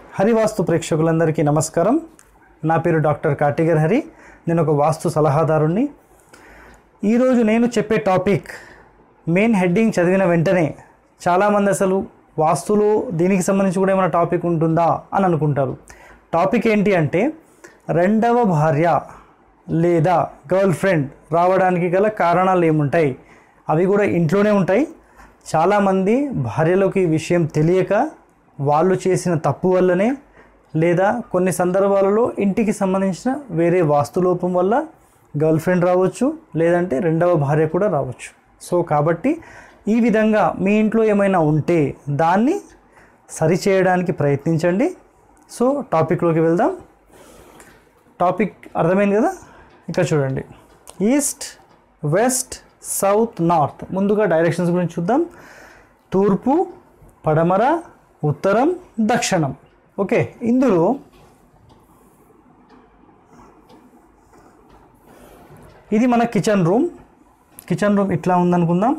హరివాస్తు ప్రేక్షకులందరికీ నమస్కారం నా పేరు డాక్టర్ కార్టిగర్ హరి నేను ఒక వాస్తు సలహాదారుణ్ణి ఈరోజు నేను చెప్పే టాపిక్ మెయిన్ హెడ్డింగ్ చదివిన వెంటనే చాలామంది అసలు వాస్తులో దీనికి సంబంధించి కూడా ఏమైనా టాపిక్ ఉంటుందా అని అనుకుంటారు టాపిక్ ఏంటి అంటే రెండవ భార్య లేదా గర్ల్ ఫ్రెండ్ రావడానికి గల కారణాలు ఏముంటాయి అవి కూడా ఇంట్లోనే ఉంటాయి చాలామంది భార్యలకు ఈ విషయం తెలియక వాళ్ళు చేసిన తప్పు వల్లనే లేదా కొన్ని సందర్భాలలో ఇంటికి సంబంధించిన వేరే వాస్తులోపం వల్ల గర్ల్ ఫ్రెండ్ రావచ్చు లేదంటే రెండవ భార్య కూడా రావచ్చు సో కాబట్టి ఈ విధంగా మీ ఇంట్లో ఏమైనా ఉంటే దాన్ని సరిచేయడానికి ప్రయత్నించండి సో టాపిక్లోకి వెళ్దాం టాపిక్ అర్థమైంది కదా ఇక్కడ చూడండి ఈస్ట్ వెస్ట్ సౌత్ నార్త్ ముందుగా డైరెక్షన్స్ గురించి చూద్దాం తూర్పు పడమర ఉత్తరం దక్షిణం ఓకే ఇందులో ఇది మన కిచెన్ రూమ్ కిచెన్ రూమ్ ఇట్లా ఉందనుకుందాం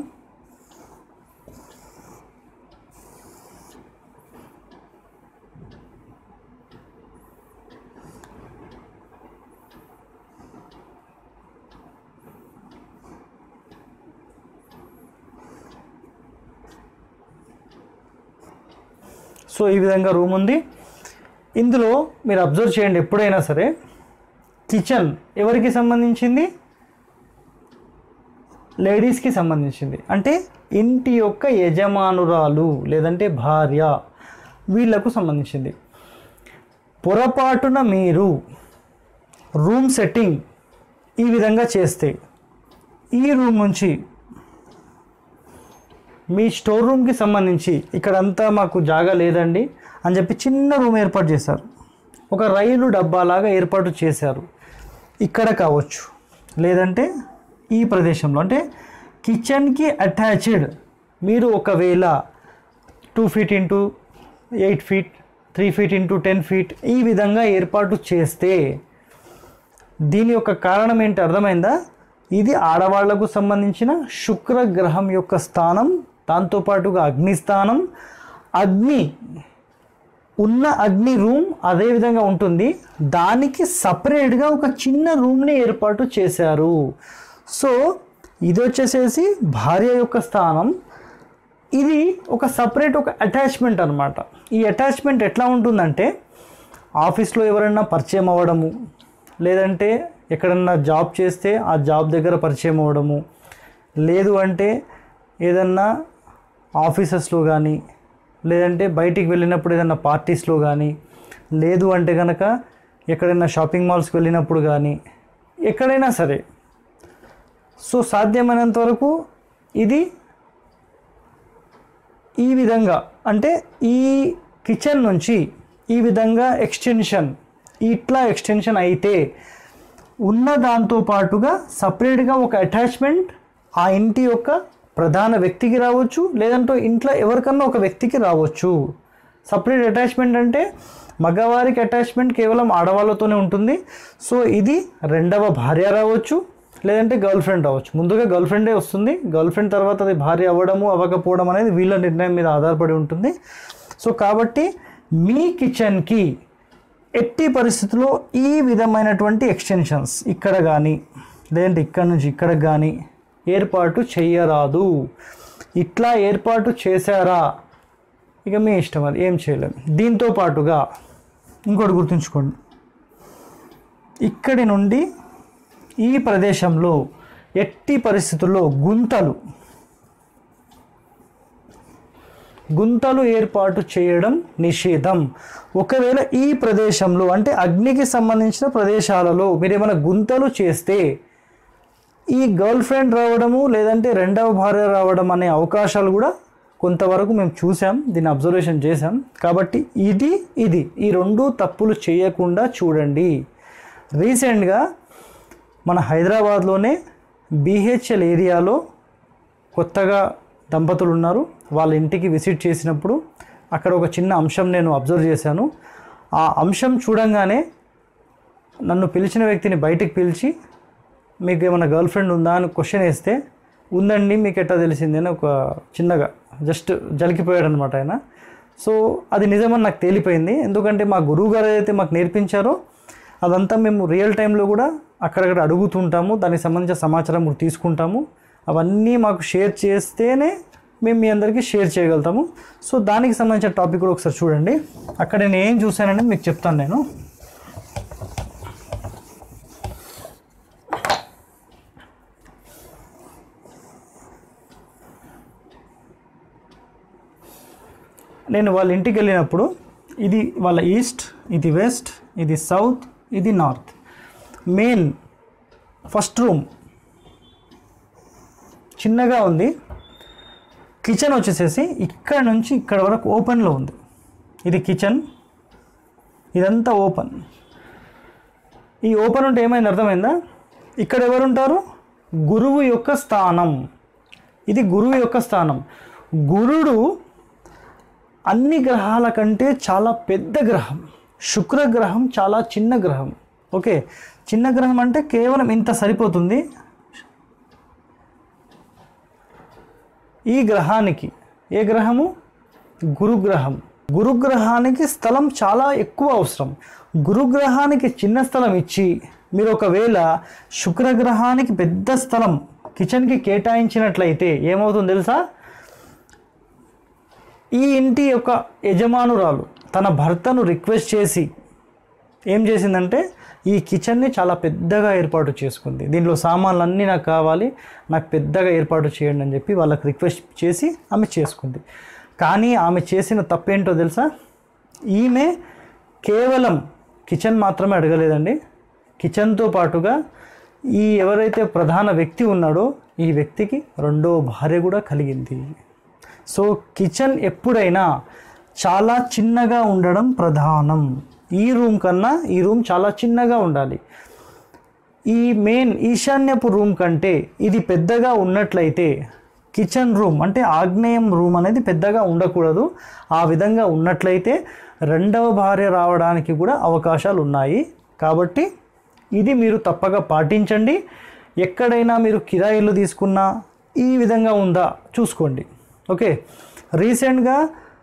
సో ఈ విధంగా రూమ్ ఉంది ఇందులో మీరు అబ్జర్వ్ చేయండి ఎప్పుడైనా సరే కిచెన్ ఎవరికి సంబంధించింది లేడీస్కి సంబంధించింది అంటే ఇంటి యొక్క యజమానురాలు లేదంటే భార్య వీళ్ళకు సంబంధించింది పొరపాటున మీరు రూమ్ సెట్టింగ్ ఈ విధంగా చేస్తే ఈ రూమ్ నుంచి మీ స్టోర్ రూమ్కి సంబంధించి ఇక్కడంతా మాకు జాగా లేదండి అని చెప్పి చిన్న రూమ్ ఏర్పాటు చేశారు ఒక రైలు డబ్బాలాగా ఏర్పాటు చేశారు ఇక్కడ కావచ్చు లేదంటే ఈ ప్రదేశంలో అంటే కిచెన్కి అటాచ్డ్ మీరు ఒకవేళ two feet into eight feet three feet into ten feet ఈ విధంగా ఏర్పాటు చేస్తే దీని యొక్క కారణం ఏంటి అర్థమైందా ఇది ఆడవాళ్లకు సంబంధించిన శుక్ర గ్రహం యొక్క స్థానం దాంతోపాటుగా అగ్ని స్థానం అగ్ని ఉన్న అగ్ని రూమ్ అదే విధంగా ఉంటుంది దానికి సపరేట్గా ఒక చిన్న రూమ్ని ఏర్పాటు చేశారు సో ఇది వచ్చేసేసి భార్య యొక్క స్థానం ఇది ఒక సపరేట్ ఒక అటాచ్మెంట్ అనమాట ఈ అటాచ్మెంట్ ఎట్లా ఉంటుందంటే ఆఫీస్లో ఎవరైనా పరిచయం అవ్వడము లేదంటే ఎక్కడన్నా జాబ్ చేస్తే ఆ జాబ్ దగ్గర పరిచయం అవ్వడము లేదు అంటే ఏదన్నా ఆఫీసెస్లో కానీ లేదంటే బయటికి వెళ్ళినప్పుడు ఏదన్నా పార్టీస్లో కానీ లేదు అంటే కనుక ఎక్కడైనా షాపింగ్ మాల్స్కి వెళ్ళినప్పుడు కానీ ఎక్కడైనా సరే సో సాధ్యమైనంత వరకు ఇది ఈ విధంగా అంటే ఈ కిచెన్ నుంచి ఈ విధంగా ఎక్స్టెన్షన్ ఇట్లా ఎక్స్టెన్షన్ అయితే ఉన్న దాంతో పాటుగా సపరేట్గా ఒక అటాచ్మెంట్ ఆ ఇంటి యొక్క ప్రధాన వ్యక్తికి రావచ్చు లేదంటే ఇంట్లో ఎవరికన్నా ఒక వ్యక్తికి రావచ్చు సపరేట్ అటాచ్మెంట్ అంటే మగవారికి అటాచ్మెంట్ కేవలం ఆడవాళ్ళతోనే ఉంటుంది సో ఇది రెండవ భార్య రావచ్చు లేదంటే గర్ల్ ఫ్రెండ్ రావచ్చు ముందుగా గర్ల్ ఫ్రెండే వస్తుంది గర్ల్ ఫ్రెండ్ తర్వాత అది భార్య అవ్వడము అవ్వకపోవడం అనేది వీళ్ళ నిర్ణయం మీద ఆధారపడి ఉంటుంది సో కాబట్టి మీ కిచెన్కి ఎట్టి పరిస్థితుల్లో ఈ విధమైనటువంటి ఎక్స్టెన్షన్స్ ఇక్కడ కానీ లేదంటే ఇక్కడ నుంచి ఇక్కడికి కానీ ఏర్పాటు చేయరాదు ఇట్లా ఏర్పాటు చేశారా ఇక మీ ఇష్టం అది ఏం చేయలేము దీంతో పాటుగా ఇంకోటి గుర్తుంచుకోండి ఇక్కడి నుండి ఈ ప్రదేశంలో ఎట్టి పరిస్థితుల్లో గుంతలు గుంతలు ఏర్పాటు చేయడం నిషేధం ఒకవేళ ఈ ప్రదేశంలో అంటే అగ్నికి సంబంధించిన ప్రదేశాలలో మీరు ఏమైనా గుంతలు చేస్తే ఈ గర్ల్ ఫ్రెండ్ రావడము లేదంటే రెండవ భార్య రావడం అనే అవకాశాలు కూడా కొంతవరకు మేము చూసాం దీన్ని అబ్జర్వేషన్ చేసాం కాబట్టి ఇది ఇది ఈ రెండు తప్పులు చేయకుండా చూడండి రీసెంట్గా మన హైదరాబాద్లోనే బీహెచ్ఎల్ ఏరియాలో కొత్తగా దంపతులు ఉన్నారు వాళ్ళ ఇంటికి విజిట్ చేసినప్పుడు అక్కడ ఒక చిన్న అంశం నేను అబ్జర్వ్ చేశాను ఆ అంశం చూడంగానే నన్ను పిలిచిన వ్యక్తిని బయటికి పిలిచి మీకు ఏమైనా గర్ల్ ఫ్రెండ్ ఉందా అని క్వశ్చన్ వేస్తే ఉందండి మీకు ఎట్లా తెలిసింది అని ఒక చిన్నగా జస్ట్ జలికిపోయాడు అనమాట ఆయన సో అది నిజమని నాకు తేలిపోయింది ఎందుకంటే మా గురువు గారు ఏదైతే మాకు నేర్పించారో అదంతా మేము రియల్ టైంలో కూడా అక్కడక్కడ అడుగుతుంటాము దానికి సంబంధించిన సమాచారం కూడా తీసుకుంటాము అవన్నీ మాకు షేర్ చేస్తేనే మేము మీ అందరికీ షేర్ చేయగలుగుతాము సో దానికి సంబంధించిన టాపిక్ కూడా ఒకసారి చూడండి అక్కడ నేను ఏం చూశానని మీకు చెప్తాను నేను నేను వాళ్ళ ఇంటికి వెళ్ళినప్పుడు ఇది వాళ్ళ ఈస్ట్ ఇది వెస్ట్ ఇది సౌత్ ఇది నార్త్ మెయిన్ ఫస్ట్ రూమ్ చిన్నగా ఉంది కిచెన్ వచ్చేసేసి ఇక్కడ నుంచి ఇక్కడ వరకు ఓపెన్లో ఉంది ఇది కిచెన్ ఇదంతా ఓపెన్ ఈ ఓపెన్ ఉంటే ఏమైంది అర్థమైందా ఇక్కడ ఎవరు ఉంటారు గురువు యొక్క స్థానం ఇది గురువు యొక్క స్థానం గురుడు అన్ని గ్రహాల కంటే చాలా పెద్ద గ్రహం శుక్రగ్రహం చాలా చిన్న గ్రహం ఓకే చిన్న గ్రహం అంటే కేవలం ఇంత సరిపోతుంది ఈ గ్రహానికి ఏ గ్రహము గురుగ్రహం గురుగ్రహానికి స్థలం చాలా ఎక్కువ అవసరం గురుగ్రహానికి చిన్న స్థలం ఇచ్చి మీరు ఒకవేళ శుక్రగ్రహానికి పెద్ద స్థలం కిచెన్కి కేటాయించినట్లయితే ఏమవుతుందో తెలుసా ఈ ఇంటి యొక్క యజమానురాలు తన భర్తను రిక్వెస్ట్ చేసి ఏం చేసిందంటే ఈ కిచెన్ని చాలా పెద్దగా ఏర్పాటు చేసుకుంది దీనిలో సామాన్లు అన్నీ నాకు కావాలి నాకు పెద్దగా ఏర్పాటు చేయండి అని చెప్పి వాళ్ళకి రిక్వెస్ట్ చేసి ఆమె చేసుకుంది కానీ ఆమె చేసిన తప్పేంటో తెలుసా ఈమె కేవలం కిచెన్ మాత్రమే అడగలేదండి కిచెన్తో పాటుగా ఈ ఎవరైతే ప్రధాన వ్యక్తి ఉన్నాడో ఈ వ్యక్తికి రెండో భార్య కూడా కలిగింది సో కిచెన్ ఎప్పుడైనా చాలా చిన్నగా ఉండడం ప్రధానం ఈ రూమ్ కన్నా ఈ రూమ్ చాలా చిన్నగా ఉండాలి ఈ మెయిన్ ఈశాన్యపు రూమ్ కంటే ఇది పెద్దగా ఉన్నట్లయితే కిచెన్ రూమ్ అంటే ఆగ్నేయం రూమ్ అనేది పెద్దగా ఉండకూడదు ఆ విధంగా ఉన్నట్లయితే రెండవ భార్య రావడానికి కూడా అవకాశాలు ఉన్నాయి కాబట్టి ఇది మీరు తప్పక పాటించండి ఎక్కడైనా మీరు కిరాయిలు తీసుకున్నా ఈ విధంగా ఉందా చూసుకోండి ఓకే రీసెంట్గా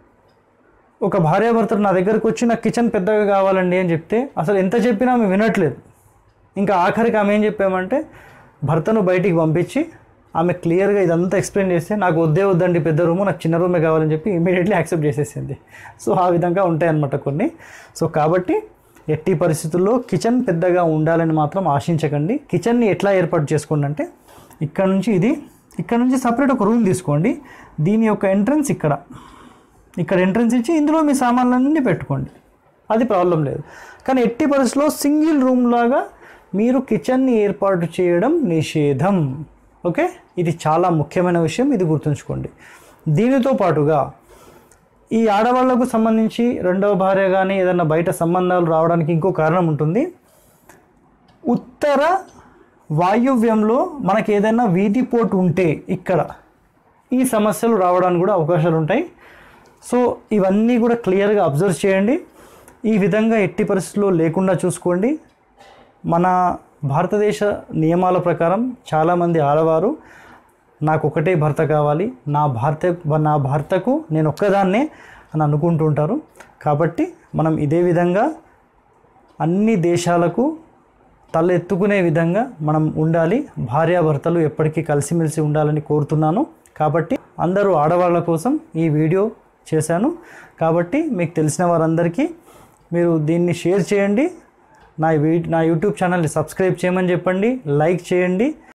ఒక భార్యాభర్తలు నా దగ్గరకు వచ్చి నాకు కిచెన్ పెద్దగా కావాలండి అని చెప్తే అసలు ఎంత చెప్పినా ఆమె వినట్లేదు ఇంకా ఆఖరికి ఆమె ఏం చెప్పామంటే భర్తను బయటికి పంపించి ఆమె క్లియర్గా ఇదంతా ఎక్స్ప్లెయిన్ చేస్తే నాకు వద్దే వద్దండి పెద్ద రూము నాకు చిన్న రూమే కావాలని చెప్పి ఇమీడియట్లీ యాక్సెప్ట్ చేసేసింది సో ఆ విధంగా ఉంటాయి అన్నమాట కొన్ని సో కాబట్టి ఎట్టి పరిస్థితుల్లో కిచెన్ పెద్దగా ఉండాలని మాత్రం ఆశించకండి కిచెన్ని ఎట్లా ఏర్పాటు చేసుకోండి అంటే ఇక్కడ నుంచి ఇది ఇక్కడ నుంచి సపరేట్ ఒక రూమ్ తీసుకోండి దీని యొక్క ఎంట్రన్స్ ఇక్కడ ఇక్కడ ఎంట్రన్స్ ఇచ్చి ఇందులో మీ సామాన్లన్నీ పెట్టుకోండి అది ప్రాబ్లం లేదు కానీ ఎట్టి పరిస్థితిలో సింగిల్ రూమ్ లాగా మీరు కిచెన్ని ఏర్పాటు చేయడం నిషేధం ఓకే ఇది చాలా ముఖ్యమైన విషయం ఇది గుర్తుంచుకోండి దీనితో పాటుగా ఈ ఆడవాళ్లకు సంబంధించి రెండవ భార్య కానీ ఏదైనా బయట సంబంధాలు రావడానికి ఇంకో కారణం ఉంటుంది ఉత్తర వాయువ్యంలో మనకి ఏదైనా వీధి పోటు ఉంటే ఇక్కడ ఈ సమస్యలు రావడానికి కూడా అవకాశాలు ఉంటాయి సో ఇవన్నీ కూడా క్లియర్గా అబ్జర్వ్ చేయండి ఈ విధంగా ఎట్టి పరిస్థితుల్లో లేకుండా చూసుకోండి మన భారతదేశ నియమాల ప్రకారం చాలామంది ఆడవారు నాకు ఒకటే భర్త కావాలి నా భర్త నా భర్తకు నేను ఒక్కదాన్నే అని అనుకుంటూ ఉంటారు కాబట్టి మనం ఇదే విధంగా అన్ని దేశాలకు తలెత్తుకునే విధంగా మనం ఉండాలి భార్యాభర్తలు ఎప్పటికీ కలిసిమెలిసి ఉండాలని కోరుతున్నాను కాబట్టి అందరూ ఆడవాళ్ళ కోసం ఈ వీడియో చేశాను కాబట్టి మీకు తెలిసిన వారందరికీ మీరు దీన్ని షేర్ చేయండి నా వీ నా యూట్యూబ్ ఛానల్ని సబ్స్క్రైబ్ చేయమని చెప్పండి లైక్ చేయండి